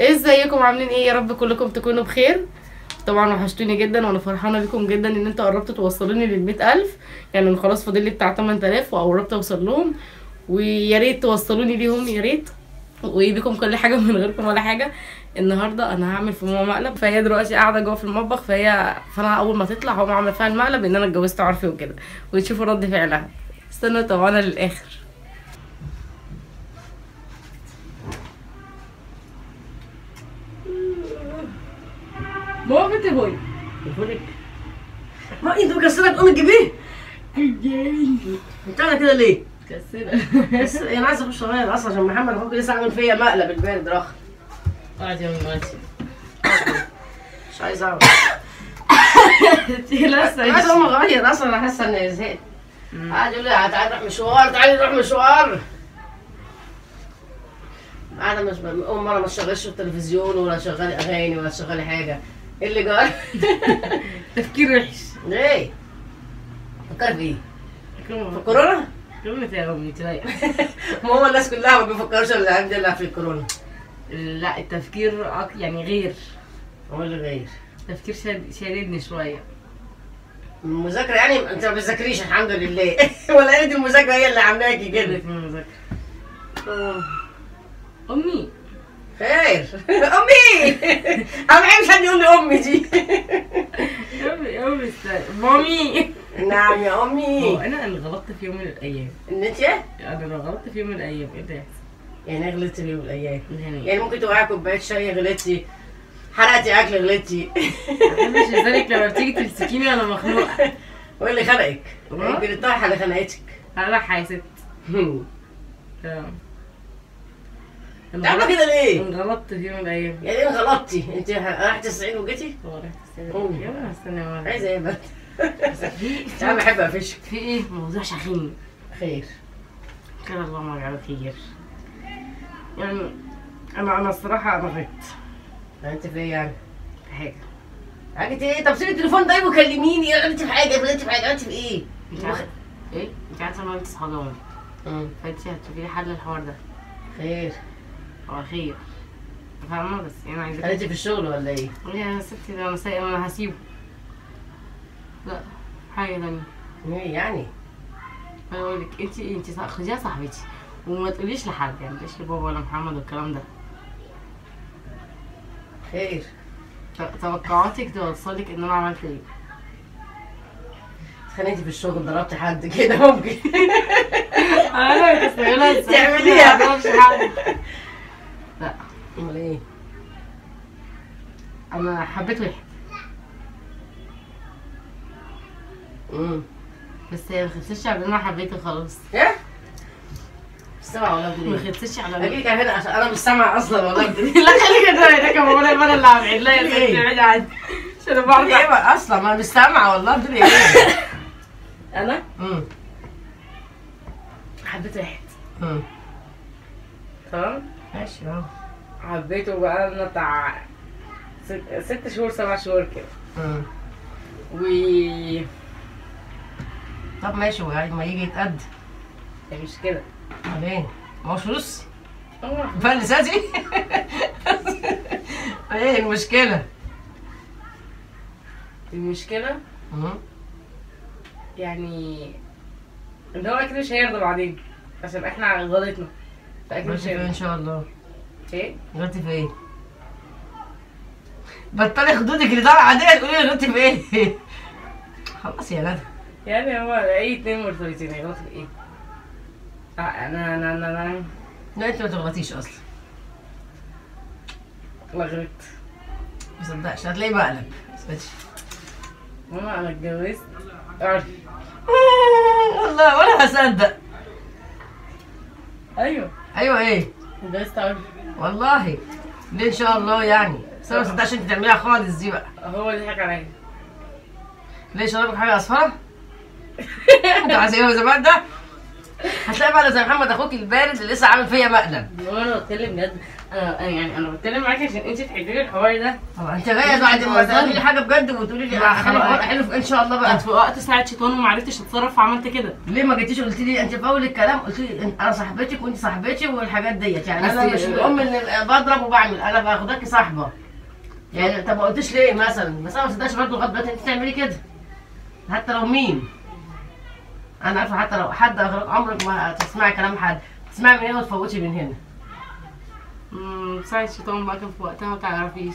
ازيكم عاملين ايه يا رب كلكم تكونوا بخير طبعا وحشتوني جدا وانا فرحانه بيكم جدا ان انتوا قربتوا توصلوني لل ألف يعني انا خلاص فاضل لي بتاع 8000 وقربت اوصل لهم ويا ريت توصلوني ليهم يا ريت وبيكم كل حاجه من غيركم ولا حاجه النهارده انا هعمل في ماما مقلب فهي دلوقتي قاعده جوه في المطبخ فهي فانا اول ما تطلع هقوم اعمل فيها المقلب ان انا اتجوزت عرفي وكده وتشوفوا رد فعلها استنوا طبعا للاخر ماما بنت بوي تليفونك ما انت مكسره تقومي تجيبيه انت كده ليه؟ كسرة بس انا عايزه اخش اغير اصلا عشان محمد اخوك لسه عامل فيا مقلب البارد رخ قاعد يا ماتي مش عايزه اعمل لسه عايزه اقوم اغير اصلا انا حاسه اني زهقت قاعد يقول لي تعالي نروح مشوار تعالي نروح مشوار قاعده مش اول مره ما تشغلش التلفزيون ولا تشغلي اغاني ولا تشغلي حاجه ايه اللي جرى؟ تفكير وحش ليه؟ فكر في ايه؟ في الكورونا؟ كلمة يا امي تلاقي ما هو الناس كلها ما بيفكرش الا عندي الا في الكورونا لا التفكير أك- يعني غير هو اللي غير تفكير شاد- شاددني شوية المذاكرة يعني انت ما بتذاكريش الحمد لله ولا انت المذاكرة هي اللي عاملاكي كده في المذاكرة امي خير امي انا ما بحبش حد يقول لي امي دي امي امي استنى. مامي نعم يا هو امي انا اللي غلطت في يوم من الايام ان انت ايه؟ انا لو غلطت في يوم من الايام ايه ده يحصل؟ يعني غلطت في يوم من الايام يعني يعني ممكن توقعي كوباية شاي غلطتي حرقتي اكل غلطتي مش لذلك لما بتيجي تمسكيني وانا مخنوقة وايه اللي خلقك؟ أه؟ يمكن الطرحة اللي خنقتك انا يا ست تمام. انت عاملة كده ليه؟ انا غلطت في يوم من الايام يعني ايه غلطتي؟ انت رحت الصعيد وجيتي؟ هو رحت استنى أوه. يلا استنى يا ولد. عايزة ايه بقى؟ في انا بحب اقفشك في ايه موضوع شاغلني خير خير الله ما يجعله خير يعني انا انا الصراحه انا غلطت انت في ايه يعني؟ في حاجه حاجة ايه؟ طب سيبي التليفون ده وكلميني انت في حاجة انت في حاجة انت في ايه؟ انت عارفه ايه انت عارفه ان انا لسه حضانه مم. فانت هتشوفي لي حل الحوار ده خير هو خير فاهمه بس انا انت عايزاك في الشغل ولا ايه؟ يا ستي ده انا سايق انا هسيبه لا حاجه تانية ايه يعني؟ انا بقول لك انت انت خديها صاحبتي وما تقوليش لحد يعني ما تقوليش لبابا ولا محمد والكلام ده خير ت- توقعاتك توصلك ان انا عملت ايه اتخانقتي في الشغل ضربت حد كده ممكن انا متسائله تعمليها. ما اعرفش حد لا امال ايه؟ انا حبيت واحد امم بس هي ما خلصتش على ان انا حبيته خلاص ايه؟ مش سامعة والله ما بدي خلصتش على اجي كان هنا عشان انا مش سامعة اصلا والله بدي لا خليك انت ده كمان ولا انا اللي هبعد لا يا ليه؟ ستي ابعدي عني عشان انا بدي بعرف ايه بقى اصلا ما أنا مش سامعة والله بدي ايه؟ انا امم حبيت واحد امم تمام ماشي اه حبيته بقى لنا بتاع ست, ست شهور سبع شهور كده امم و طب ماشي وبعد ما يجي يتقد مش كده بعدين ما هوش فلوس اه فلساتي ايه المشكلة؟ المشكله امم يعني ان هو اكيد مش هيرضى بعدين عشان احنا غلطنا فاكيد مش غلطتي في ايه ان هيرضى شاء الله؟ ايه غلطتي في ايه؟ بطلي خدودك اللي طالعة دي تقولي لي غلطتي في ايه؟ خلاص يا ندى يعني هو اي اتنين مرتبطين هيغلطوا في ايه آه، انا انا انا انا لا انت ما تغلطيش اصلا لا غلطت ما صدقش هتلاقيه مقلب اسمعي ماما انا اتجوزت عرف والله ولا هصدق ايوه ايوه ايه اتجوزت عرف والله ليه ان شاء الله يعني بس انا ما صدقش انت تعمليها خالص دي بقى هو اللي ضحك عليا ليه شربك حاجه اصفره انت عايز ايه زمان ده هتلاقي بقى زي محمد اخوك البارد اللي لسه عامل فيا مقلب هو انا بتكلم بجد آه، يعني انا بتكلم معاكي عشان انت تحلي لي الحوار ده طبعا انت جايه بعد ما تقولي لي حاجه بجد وتقولي لي لا، خلاص خلاص. حلو ان شاء الله بقى كانت في وقت ساعه شيطان وما عرفتش اتصرف فعملت كده ليه ما جيتيش قلت لي انت في اول الكلام قلت لي إن- انا صاحبتك وانت صاحبتي والحاجات ديت يعني انا بس- مش من ام ان بضرب وبعمل انا باخداكي صاحبه يعني طب ما قلتش ليه مثلا بس انا ما صدقش برضه لغايه دلوقتي انت تعملي كده حتى لو مين انا عارفه حتى لو حد اغرق عمرك ما تسمعي كلام حد تسمعي من هنا وتفوتي من هنا امم ساعه شيطان بقى كان في وقتها ما تعرفيش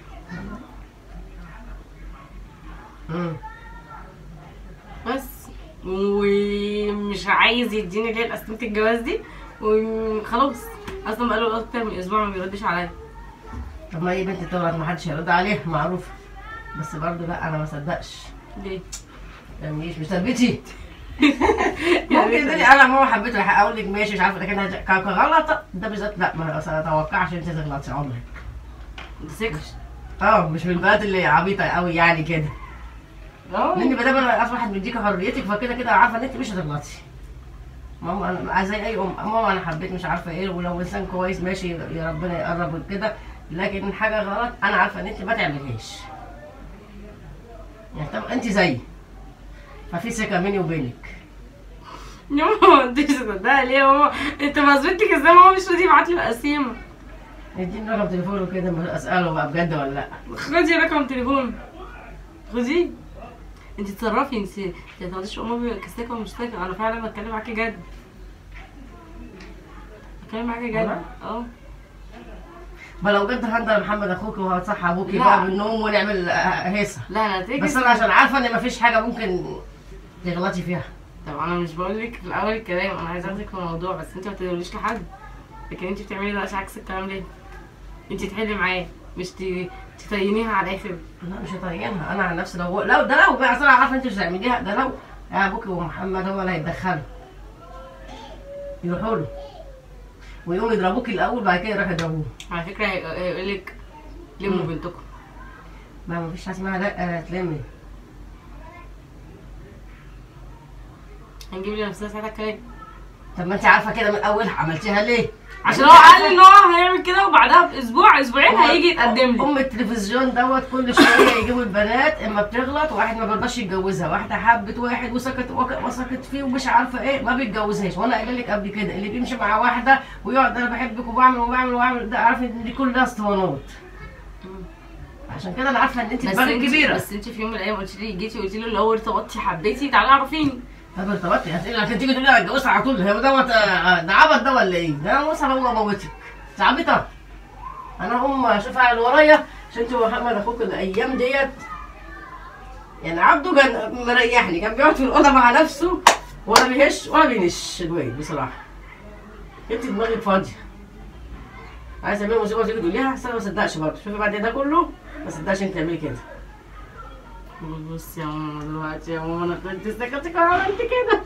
امم بس ومش عايز يديني ليه قسمة الجواز دي وخلاص اصلا بقاله اكتر من اسبوع ما بيردش عليا طب ما هي بنت تولد ما حدش هيرد عليها معروفه بس برضه لا انا ما صدقش ليه؟ يعني مش مش تربيتي ممكن تقولي انا ماما حبيته اقول لك ماشي مش عارفه لكن هج- كان غلط ده بالذات لا ما اتوقعش انت تغلطي عمرك ده سكر اه مش من البنات اللي عبيطه قوي يعني كده لان ما دام انا اصبحت مديكي حريتك فكده كده عارفه ان انت مش هتغلطي ماما انا زي اي ام ماما انا حبيت مش عارفه ايه ولو انسان كويس ماشي يا ربنا يقرب كده لكن حاجه غلط انا عارفه ان انت ما تعملهاش يعني طب انت زيي ففي ثقه بيني وبينك يا ماما انت مش مصدقه ليه يا ماما انت مظبوطك ازاي ماما مش راضي يبعت لي القسيمه اديني رقم تليفونه كده ما اساله بقى بجد ولا لا خدي رقم تليفون خدي انت تصرفي انت انت ما تقعديش امي كساكه ومش ساكه انا فعلا بتكلم معاكي جد بتكلم معاكي جد والله؟ اه ما لو جد هندر محمد اخوك وهتصحى ابوكي لا. بقى بالنوم ونعمل آه، هيصه لا لا تيجي بس انا عشان عارفه ان مفيش حاجه ممكن تغلطي فيها طب انا مش بقول لك في الاول الكلام انا عايزه اخدك في الموضوع بس انت ما تقوليش لحد لكن انت بتعملي دلوقتي عكس الكلام ليه انت تحلي معاه مش ت- تطينيها على الاخر لا مش هطينها انا عن نفسي لو لو ده لو بقى أصل انا عارفه انت مش هتعمليها ده لو يا ابوكي ومحمد هو اللي هيتدخلوا يروحوا له ويقوموا يضربوكي الاول بعد كده يروحوا يضربوه على فكره هي- هيقول لك لموا مم. بنتكم ما مفيش حاجه اسمها لا تلمي هنجيب لي نفسنا ساعتها الكلام طب ما انت عارفه كده من الاول عملتيها ليه؟ عشان انت هو عارفة- قال لي ان هو هيعمل كده وبعدها باسبوع اسبوعين هيجي يتقدم لي ام التلفزيون دوت كل شويه يجيبوا البنات اما بتغلط واحد ما بيرضاش يتجوزها واحده حبت واحد وسكت وك- وسكت فيه ومش عارفه ايه ما بيتجوزهاش وانا قايله لك قبل كده اللي بيمشي مع واحده ويقعد انا بحبك وبعمل وبعمل وبعمل ده عارف ان دي كلها اسطوانات عشان كده انا عارفه ان انت بس دماغك انت كبيره بس انت في يوم من الايام قلت لي جيتي قلت لي اللي هو ارتبطتي حبيتي تعالي عرفيني طب ارتبطتي هتقولي عشان تيجي تقولي انا اتجوزت على طول هو دوت آه، ده عبط ده ولا ايه؟ ده انا مثلا هو موتك انت عبيطه انا هقوم اشوفها على اللي ورايا عشان انت ومحمد اخوك الايام ديت يعني عبده كان مريحني كان بيقعد في الاوضه مع نفسه ولا بيهش ولا بينش الواد بصراحه انت دماغك فاضيه عايزه تعملي موسيقى تيجي تقوليها بس انا ما صدقش برضه شوفي بعد ده كله ما صدقش انت تعملي كده بص يا ماما دلوقتي يا ماما انا كنت سكتك وعملت كده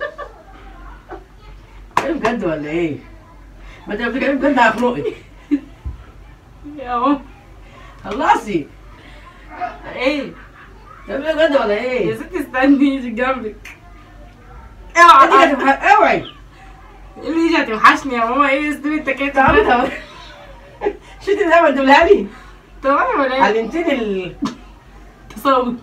ايه بجد ولا ايه؟ ما انت لو بتتكلمي بجد هخنقك يا ماما خلصي ايه تعملي بجد ولا يا ايه؟ ستي استني يجي جنبك انت اوعى هتبقى- اوعي اللي يجي هتوحشني يا ماما ايه اسلوب التكاتك تعالي تعالي شفتي زي ما تقولها لي تمام ولا ايه؟ علمتني ال تصور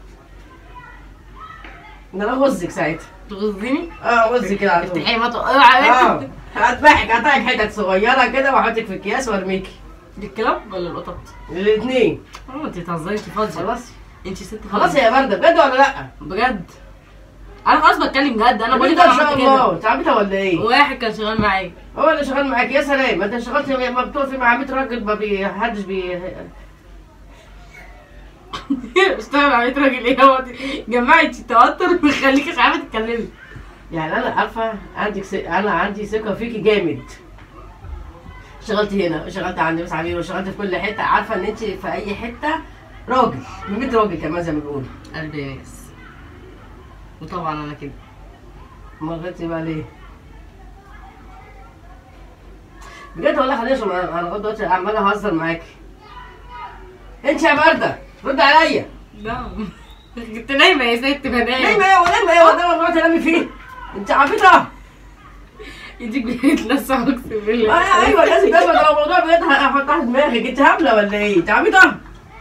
ان انا غزك ساعتها تغزيني اه غزك كده على طول افتحي ما اوعى اه هذبحك هقطعك حتت صغيره كده واحطك في اكياس وارميكي دي الكلاب ولا القطط؟ الاثنين اه انت بتهزري انت فاضيه خلاص انت ست خلاص فاضية. يا برده بجد ولا لا؟ بجد انا خلاص بتكلم جد انا بقول لك بجد انا ان شاء عملت الله كده انت عبيطه ولا ايه؟ واحد كان شغال معايا هو اللي شغال معاك يا سلام ما انت اشتغلت لما بتقفي مع 100 راجل ما بيحدش بي اشتغل على 100 راجل ايه هو دي؟ جمعي التوتر ويخليكي مش عارفه تتكلمي يعني انا عارفه عندك س... انا عندي ثقه فيكي جامد اشتغلت هنا واشتغلت عند مس عبير واشتغلت في كل حته عارفه ان انت في اي حته راجل من 100 راجل كمان زي ما بيقولوا قلبي يا ناس وطبعا انا كده ما غلطتي بقى ليه؟ بجد والله خليني عشان انا أنا لغايه دلوقتي عماله اهزر معاكي انت يا برده رد عليا لا كنت نايمه يا ست بنات نايمه ايه ونايمه ايه وده ما تنامي فيه انت عبيطه ايدك بتلسع اقسم بالله آه، ايوه لازم ده لو الموضوع بجد هفتح دماغك انت هبله ولا ايه؟ انت عبيطه؟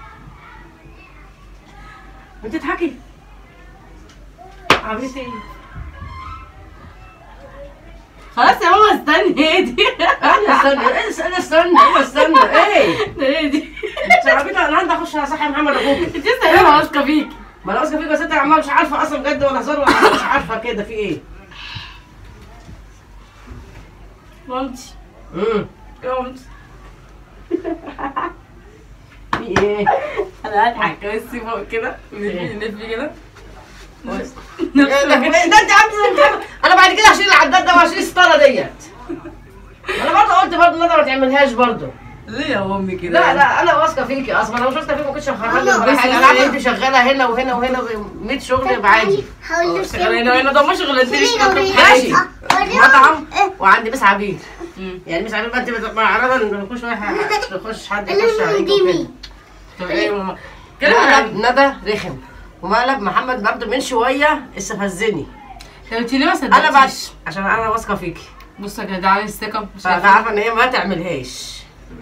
انت تضحكي عبيطه ايه؟ خلاص يا ماما استني اهدي انا استنى ايه استنى استنى ايه استنى ايه؟ اهدي انت عبيطه انا عندي اخش اصحي محمد اخوك انت لسه يا ماما واثقه فيك ما انا واثقه فيك بس انت يا عمال مش عارفه اصلا بجد ولا هزار ولا مش عارفه كده في ايه؟ مامتي امم يا مامتي في ايه؟ انا هضحك بس فوق كده نلف كده ده ده انت عم انا بعد كده هشيل العداد ده وهشيل الستاره ديت انا برضه قلت برضه ان انا ما تعملهاش برضه ليه يا امي كده لا لا انا واثقه فيكي اصلا انا مش واثقه فيك ما كنتش هخرجك ولا بس حاجه انا عارفه إيه؟ انت شغاله هنا وهنا وهنا ب 100 شغل عادي هقول له شغاله هنا وهنا ده مش شغلتني ماشي مطعم وعندي مس عبير مم. يعني مس عبير بقى انت بتبقى عرضه ان يخش واحد يخش حد يخش عليك دي وكده مين؟ طب ايه يا ماما كلام عادي مقلب ندى رخم ومقلب محمد برضه من شويه استفزني طب انت ليه ما انا بعد صدقتيش عشان انا واثقه فيكي بص يا جدعان الثقه مش فانا عارفه ان هي ما تعملهاش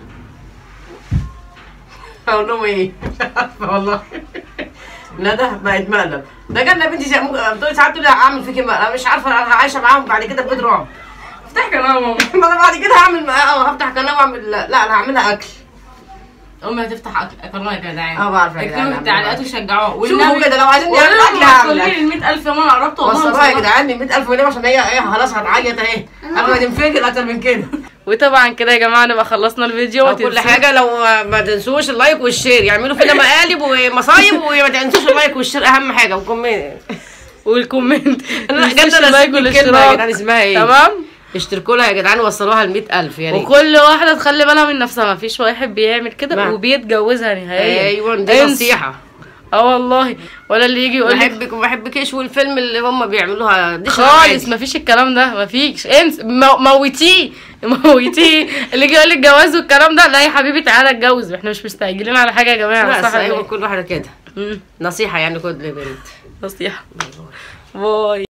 اقول لهم ايه مش عارفه والله ندى بقت مقلب ده جنة بنتي زي ممكن بتقولي ساعات تقولي اعمل فيكي مقلب انا مش عارفه انا عايشه معاهم بعد كده بجد رعب افتح قناه يا ماما ما انا بعد كده هعمل معاها هفتح قناه واعمل لا لا انا هعملها اكل امي هتفتح أك- قناه يا جدعان اه بعرف يا جدعان اكتبوا في التعليقات وشجعوها شوفوا كده لو عايزين والله نعمل اكل لما هعمل وصلوا لي اكل ال 100000 يا ماما قربت والله وصلوها يا وصلوها. جدعان 100000 جنيه عشان هي ايه خلاص هتعيط اهي قبل ما تنفجر اكتر من كده وطبعا كده يا جماعه نبقى خلصنا الفيديو أو كل حاجه لو ما تنسوش اللايك والشير يعملوا فينا مقالب ومصايب وما تنسوش اللايك والشير اهم حاجه وكومنت والكومنت انا متنسوش بجد اللايك الكلمه يا جدعان والاشتراك اسمها ايه تمام اشتركوا لها يا جدعان وصلوها ل 100000 يا ريت وكل واحده تخلي بالها من نفسها مفيش واحد بيعمل كده نعم. وبيتجوزها نهائيا ايوه دي انس. نصيحه اه والله ولا اللي يجي يقول لك بحبك وما بحبكش والفيلم اللي هم بيعملوها دي شغل خالص عادي. مفيش الكلام ده مفيش انس مو- موتيه موتيه اللي يجي يقول لك جواز والكلام ده لا يا حبيبي تعالى اتجوز احنا مش مستعجلين على حاجه يا جماعه لا صح بس ولا ايوه إيه؟ كل واحده كده مم. نصيحه يعني كل بنت نصيحه باي